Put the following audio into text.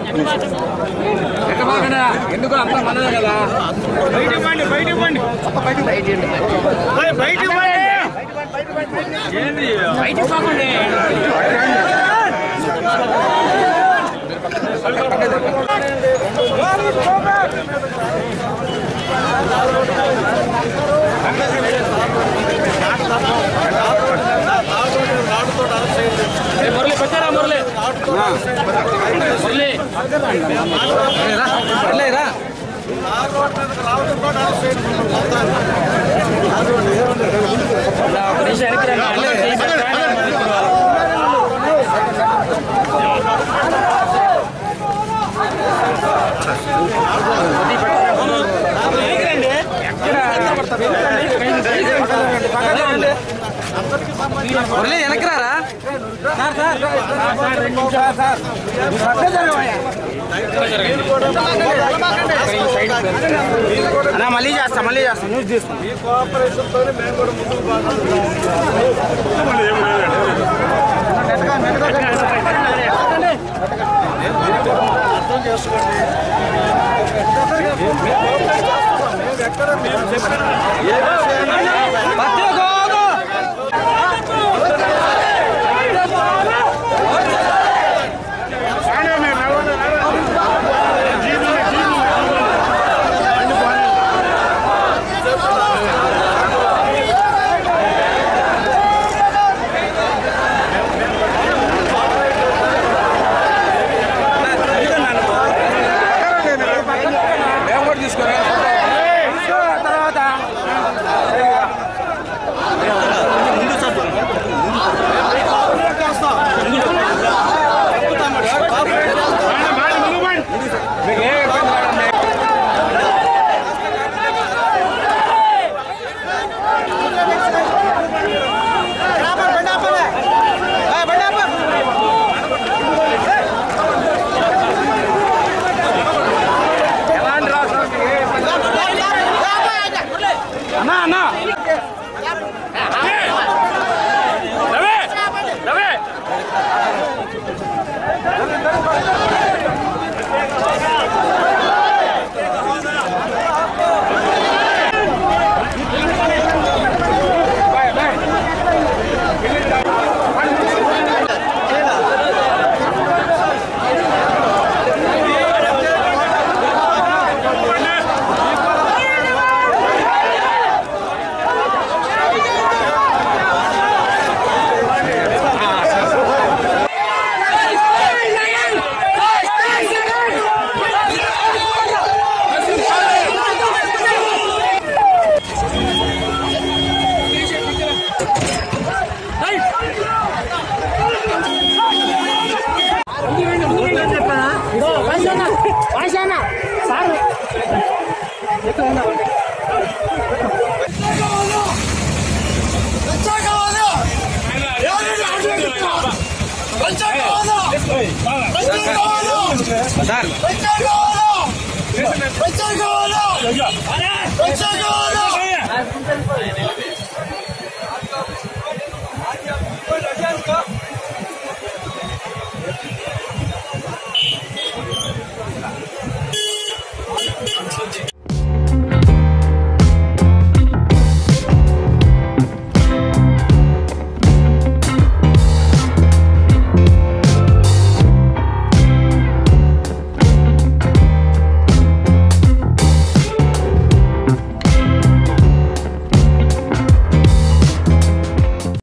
ఎందుకు అంత మనదే కదా బయటికి పండి బయటికి పండి బయటికి బయటికి ఏంది బయటికి పోకండి ఏ మురళి పెట్టారా మురళి మురళి రా ఒక నిమిషం వెనక్కి రండి. మురళి వెనక్కి రారా అన్నా మళ్ళీ చేస్తా మళ్ళీ చేస్తా న్యూస్ తీస్తా ఈ కోఆపరేషన్ తోనే మేము కూడా ముందుకు అర్థం చేసుకోండి మేము ఎక్కడ మేము చెప్పిన ఏ విషయాన్ని మేము కూడా తీసుకురా తర్వాత మీకు ఏ ఇబ్బంది లేదండి. ఎలాంటి రాష్ట్రానికి ఏ ఇబ్బంది అన్నా అన్నా Ravi Ravi bye bye sir